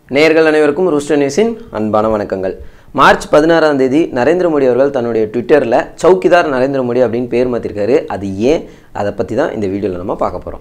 நேயர்கள் அனைவருக்கும் ரூஸ்டர் நியூஸின் அன்பான வணக்கங்கள் மார்ச் பதினாறாம் தேதி நரேந்திர மோடி அவர்கள் தன்னுடைய ட்விட்டரில் சௌக்கிதார் நரேந்திர மோடி அப்படின்னு பேர் மாற்றிருக்காரு அது ஏன் அதை பற்றி தான் இந்த வீடியோவில் நம்ம பார்க்க போகிறோம்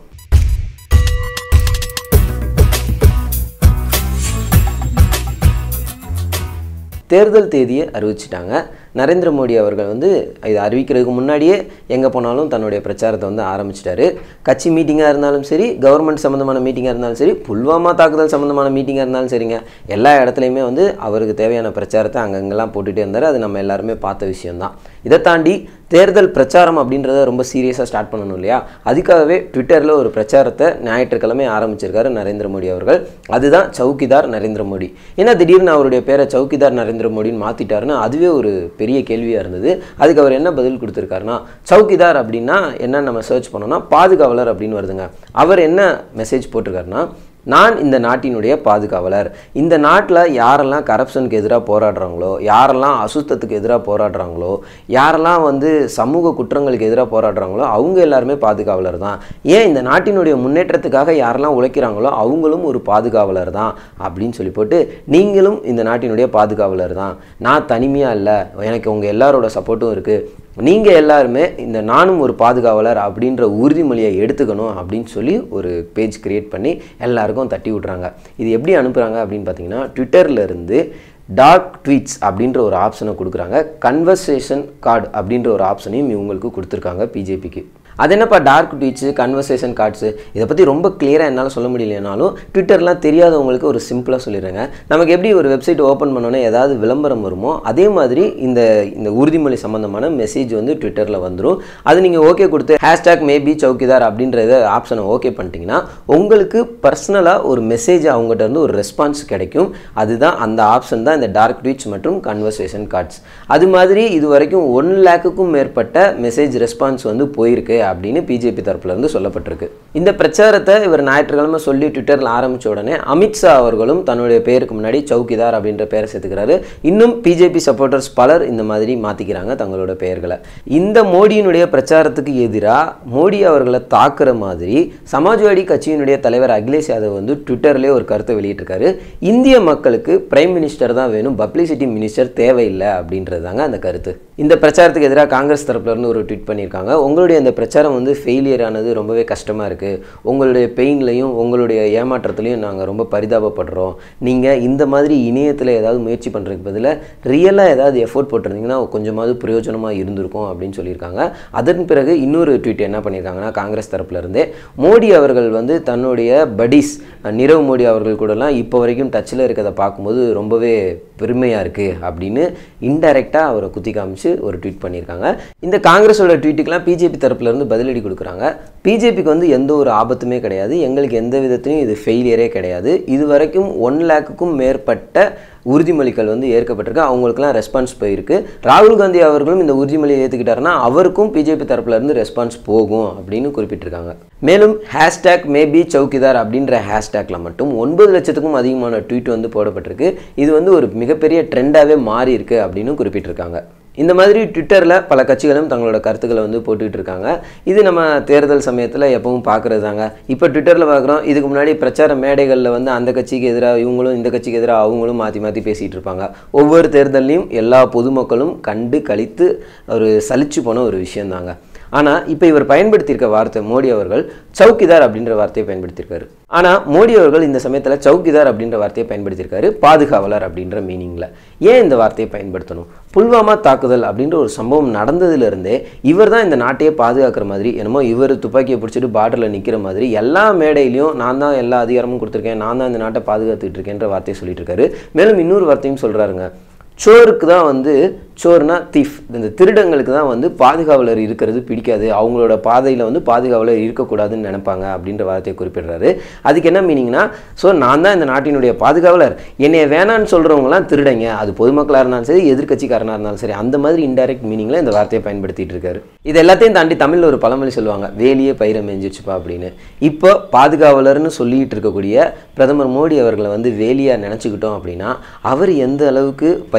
தேர்தல் தேதியை அறிவிச்சிட்டாங்க நரேந்திர மோடி அவர்கள் வந்து இது அறிவிக்கிறதுக்கு முன்னாடியே எங்கே போனாலும் தன்னுடைய பிரச்சாரத்தை வந்து ஆரம்பிச்சிட்டாரு கட்சி மீட்டிங்காக இருந்தாலும் சரி கவர்மெண்ட் சம்மந்தமான மீட்டிங்காக இருந்தாலும் சரி புல்வாமா தாக்குதல் சம்மந்தமான மீட்டிங்காக இருந்தாலும் சரிங்க எல்லா இடத்துலையுமே வந்து அவருக்கு தேவையான பிரச்சாரத்தை அங்கங்கெல்லாம் போட்டுகிட்டே இருந்தார் அது நம்ம எல்லாருமே பார்த்த விஷயம்தான் இதை தாண்டி தேர்தல் பிரச்சாரம் அப்படின்றத ரொம்ப சீரியஸாக ஸ்டார்ட் பண்ணணும் இல்லையா அதுக்காகவே ட்விட்டரில் ஒரு பிரச்சாரத்தை ஞாயிற்றுக்கிழமை ஆரம்பிச்சிருக்காரு நரேந்திர மோடி அவர்கள் அதுதான் சௌக்கிதார் நரேந்திர மோடி ஏன்னா திடீர்னு அவருடைய பேரை சௌக்கிதார் நரேந்திர மோடின்னு மாற்றிட்டாருன்னா அதுவே ஒரு பெரிய கேள்வியாக இருந்தது அதுக்கு அவர் என்ன பதில் கொடுத்துருக்காருன்னா சௌக்கிதார் அப்படின்னா என்ன நம்ம சர்ச் பண்ணோம்னா பாதுகாவலர் அப்படின்னு வருதுங்க அவர் என்ன மெசேஜ் போட்டிருக்காருன்னா நான் இந்த நாட்டினுடைய பாதுகாவலர் இந்த நாட்டில் யாரெல்லாம் கரப்ஷனுக்கு எதிராக போராடுறாங்களோ யாரெல்லாம் அசுத்தத்துக்கு எதிராக போராடுறாங்களோ யாரெல்லாம் வந்து சமூக குற்றங்களுக்கு எதிராக போராடுறாங்களோ அவங்க எல்லாருமே பாதுகாவலர் தான் ஏன் இந்த நாட்டினுடைய முன்னேற்றத்துக்காக யாரெல்லாம் உழைக்கிறாங்களோ அவங்களும் ஒரு பாதுகாவலர் தான் அப்படின்னு சொல்லி போட்டு நீங்களும் இந்த நாட்டினுடைய பாதுகாவலர் தான் நான் தனிமையாக இல்லை எனக்கு உங்கள் எல்லாரோட சப்போர்ட்டும் இருக்குது நீங்கள் எல்லாருமே இந்த நானும் ஒரு பாதுகாவலர் அப்படின்ற உறுதிமொழியை எடுத்துக்கணும் அப்படின்னு சொல்லி ஒரு பேஜ் கிரியேட் பண்ணி எல்லாருக்கும் தட்டி விட்றாங்க இது எப்படி அனுப்புகிறாங்க அப்படின்னு பார்த்தீங்கன்னா ட்விட்டரில் இருந்து டார்க் ட்வீட்ஸ் அப்படின்ற ஒரு ஆப்ஷனை கொடுக்குறாங்க கன்வர்சேஷன் கார்டு அப்படின்ற ஒரு ஆப்ஷனையும் இவங்களுக்கு கொடுத்துருக்காங்க பிஜேபிக்கு அது என்னப்பா டார்க் ட்வீட்ஸு கன்வர்சேஷன் கார்ட்ஸு இதை பற்றி ரொம்ப கிளியராக என்னால் சொல்ல முடியலனாலும் ட்விட்டர்லாம் தெரியாதவங்களுக்கு ஒரு சிம்பிளாக சொல்லிடுறேங்க நமக்கு எப்படி ஒரு வெப்சைட் ஓப்பன் பண்ணோன்னே ஏதாவது விளம்பரம் வருமோ அதே மாதிரி இந்த இந்த உறுதிமொழி சம்மந்தமான மெசேஜ் வந்து ட்விட்டரில் வந்துடும் அது நீங்கள் ஓகே கொடுத்து ஹேஷ்டேக் மேபி சௌக்கிதார் அப்படின்ற இதை ஆப்ஷனை ஓகே பண்ணிட்டீங்கன்னா உங்களுக்கு பர்சனலாக ஒரு மெசேஜ் அவங்ககிட்ட இருந்து ஒரு ரெஸ்பான்ஸ் கிடைக்கும் அதுதான் அந்த ஆப்ஷன் தான் இந்த டார்க் ட்வீட்ஸ் மற்றும் கன்வர்சேஷன் கார்ட்ஸ் அது மாதிரி இது வரைக்கும் ஒன் லேக்குக்கும் மேற்பட்ட மெசேஜ் ரெஸ்பான்ஸ் வந்து போயிருக்கு அப்படின்னு பிஜேபி தரப்புல இருந்து சொல்லப்பட்டிருக்கு இந்த பிரச்சாரத்தை இவர் ஞாயிற்றுக்கிழமை சொல்லி ட்விட்டரில் ஆரம்பித்த உடனே அமித்ஷா அவர்களும் தன்னுடைய பேருக்கு முன்னாடி சௌக்கிதார் அப்படின்ற பேரை சேர்த்துக்கிறாரு இன்னும் பிஜேபி சப்போர்ட்டர்ஸ் பலர் இந்த மாதிரி மாற்றிக்கிறாங்க தங்களோட பெயர்களை இந்த மோடியினுடைய பிரச்சாரத்துக்கு எதிராக மோடி அவர்களை தாக்குற மாதிரி சமாஜ்வாடி கட்சியினுடைய தலைவர் அகிலேஷ் யாதவ் வந்து ட்விட்டர்லேயே ஒரு கருத்தை வெளியிட்டிருக்காரு இந்திய மக்களுக்கு பிரைம் மினிஸ்டர் தான் வேணும் பப்ளிசிட்டி மினிஸ்டர் தேவையில்லை அப்படின்றது தாங்க அந்த கருத்து இந்த பிரச்சாரத்துக்கு எதிராக காங்கிரஸ் தரப்புல இருந்து ஒரு ட்வீட் பண்ணியிருக்காங்க உங்களுடைய இந்த பிரச்சாரம் வந்து ஃபெயிலியர் ஆனது ரொம்பவே கஷ்டமாக இருக்குது உங்களுடைய பெயின்லையும் உங்களுடைய ஏமாற்றத்துலையும் நாங்கள் ரொம்ப பரிதாபப்படுறோம் நீங்கள் இந்த மாதிரி இணையத்தில் ஏதாவது முயற்சி பண்ணுறதுக்கு பதிலாக ரியலாக ஏதாவது எஃபோர்ட் போட்டிருந்தீங்கன்னா கொஞ்சமாவது பிரயோஜனமாக இருந்திருக்கும் அப்படின்னு சொல்லியிருக்காங்க அதன் பிறகு இன்னொரு ட்வீட் என்ன பண்ணியிருக்காங்கன்னா காங்கிரஸ் தரப்புல இருந்தே மோடி அவர்கள் வந்து தன்னுடைய படிஸ் நிரவ் மோடி அவர்கள் கூடலாம் இப்போ வரைக்கும் டச்சில் இருக்கிறத பார்க்கும்போது ரொம்பவே பெருமையாக இருக்குது அப்படின்னு இன்டைரக்டாக அவரை குத்தி காமிச்சு ஒரு ட்வீட் பண்ணியிருக்காங்க இந்த காங்கிரஸோட ட்வீட்டுக்கெலாம் பிஜேபி தரப்புல இருந்து பதிலடி கொடுக்குறாங்க பிஜேபிக்கு வந்து எந்த ஒரு ஆபத்துமே கிடையாது எங்களுக்கு எந்த விதத்துலையும் இது ஃபெயிலியரே கிடையாது இது வரைக்கும் ஒன் லேக்குக்கும் மேற்பட்ட உறுதிமொழிகள் வந்து ஏற்கப்பட்டிருக்கு அவங்களுக்குலாம் ரெஸ்பான்ஸ் போயிருக்கு ராகுல் காந்தி அவர்களும் இந்த உறுதிமொழியை ஏற்றுக்கிட்டாருன்னா அவருக்கும் பிஜேபி தரப்புல இருந்து ரெஸ்பான்ஸ் போகும் அப்படின்னு குறிப்பிட்டிருக்காங்க மேலும் ஹேஷ்டேக் மேபி சௌக்கிதார் அப்படின்ற ஹேஷ்டேக்கில் மட்டும் ஒன்பது லட்சத்துக்கும் அதிகமான ட்வீட் வந்து போடப்பட்டிருக்கு இது வந்து ஒரு மிகப்பெரிய ட்ரெண்டாகவே மாறி இருக்கு அப்படின்னு குறிப்பிட்டிருக்காங்க இந்த மாதிரி ட்விட்டரில் பல கட்சிகளும் தங்களோட கருத்துக்களை வந்து போட்டுக்கிட்டு இருக்காங்க இது நம்ம தேர்தல் சமயத்தில் எப்பவும் பார்க்குறது தாங்க இப்போ ட்விட்டரில் பார்க்குறோம் இதுக்கு முன்னாடி பிரச்சார மேடைகளில் வந்து அந்த கட்சிக்கு எதிராக இவங்களும் இந்த கட்சிக்கு எதிராக அவங்களும் மாற்றி மாற்றி பேசிகிட்டு இருப்பாங்க ஒவ்வொரு தேர்தல்லையும் எல்லா பொதுமக்களும் கண்டு கழித்து ஒரு சலிச்சு போன ஒரு விஷயந்தாங்க ஆனால் இப்போ இவர் பயன்படுத்தியிருக்க வார்த்தை மோடி அவர்கள் சௌக்கிதார் அப்படின்ற வார்த்தையை பயன்படுத்தியிருக்காரு ஆனால் மோடி அவர்கள் இந்த சமயத்தில் சௌக்கிதார் அப்படின்ற வார்த்தையை பயன்படுத்தியிருக்காரு பாதுகாவலர் அப்படின்ற மீனிங்கில் ஏன் இந்த வார்த்தையை பயன்படுத்தணும் புல்வாமா தாக்குதல் அப்படின்ற ஒரு சம்பவம் நடந்ததுலேருந்தே இவர் தான் இந்த நாட்டையே பாதுகாக்கிற மாதிரி என்னமோ இவர் துப்பாக்கியை பிடிச்சிட்டு பார்டரில் நிற்கிற மாதிரி எல்லா மேடையிலையும் நான் தான் எல்லா அதிகாரமும் கொடுத்துருக்கேன் நான் தான் இந்த நாட்டை பாதுகாத்துக்கிட்டு இருக்கேன்ற வார்த்தையை சொல்லிட்டு இருக்காரு மேலும் இன்னொரு வார்த்தையும் சொல்கிறாருங்க சோருக்கு தான் வந்து சோர்னா தீஃப் இந்த திருடங்களுக்கு தான் வந்து பாதுகாவலர் இருக்கிறது பிடிக்காது அவங்களோட பாதையில் வந்து பாதுகாவலர் இருக்கக்கூடாதுன்னு நினைப்பாங்க அப்படின்ற வார்த்தையை குறிப்பிடுறாரு அதுக்கு என்ன மீனிங்னா ஸோ நான் தான் இந்த நாட்டினுடைய பாதுகாவலர் என்னைய வேணான்னு சொல்கிறவங்களாம் திருடங்க அது பொதுமக்களாக இருந்தாலும் சரி எதிர்க்கட்சிக்காரனாக இருந்தாலும் சரி அந்த மாதிரி இன்டைரக்ட் மீனிங்கில் இந்த வார்த்தையை பயன்படுத்திட்டு இருக்காரு இது எல்லாத்தையும் தாண்டி தமிழில் ஒரு பழமொழி சொல்லுவாங்க வேலியே பயிரை மேஞ்சிச்சுப்பா அப்படின்னு இப்போ பாதுகாவலர்னு சொல்லிட்டு இருக்கக்கூடிய பிரதமர் மோடி அவர்களை வந்து வேலியாக நினச்சிக்கிட்டோம் அப்படின்னா அவர் எந்த அளவுக்கு பயிர்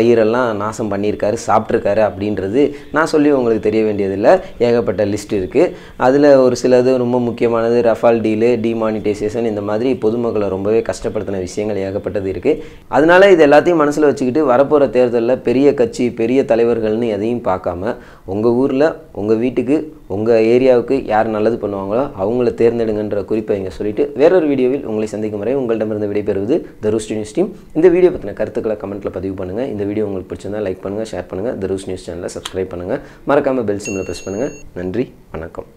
பயிரெல்லாம் நாசம் பண்ணியிருக்காரு சாப்பிட்ருக்காரு அப்படின்றது நான் சொல்லி உங்களுக்கு தெரிய வேண்டியதில்லை ஏகப்பட்ட லிஸ்ட் இருக்குது அதில் ஒரு சிலது ரொம்ப முக்கியமானது ரஃபால் டீலு டிமானிட்டைசேஷன் இந்த மாதிரி பொதுமக்களை ரொம்பவே கஷ்டப்படுத்தின விஷயங்கள் ஏகப்பட்டது இருக்குது அதனால இது எல்லாத்தையும் மனசில் வச்சுக்கிட்டு வரப்போகிற தேர்தலில் பெரிய கட்சி பெரிய தலைவர்கள்னு எதையும் பார்க்காம உங்கள் ஊரில் உங்கள் வீட்டுக்கு உங்கள் ஏரியாவுக்கு யார் நல்லது பண்ணுவாங்களோ அவங்கள தேர்ந்தெடுங்கன்ற குறிப்பை இங்கே சொல்லிட்டு வேறொரு வீடியோவில் உங்களை சந்திக்கும் வரை உங்களிடமிருந்து விடைபெறுவது த ரூஸ் நியூஸ் டீம் இந்த வீடியோ பற்றின கருத்துக்களை கமெண்ட்டில் பதிவு பண்ணுங்கள் இந்த வீடியோ உங்களுக்கு பிடிச்சிருந்தா லைக் பண்ணுங்கள் ஷேர் பண்ணுங்கள் த ரூஸ் நியூஸ் சேனலை சப்ஸ்கிரைப் பண்ணுங்கள் மறக்காமல் பெல் சிம்மில் ப்ரெஸ் பண்ணுங்கள் நன்றி வணக்கம்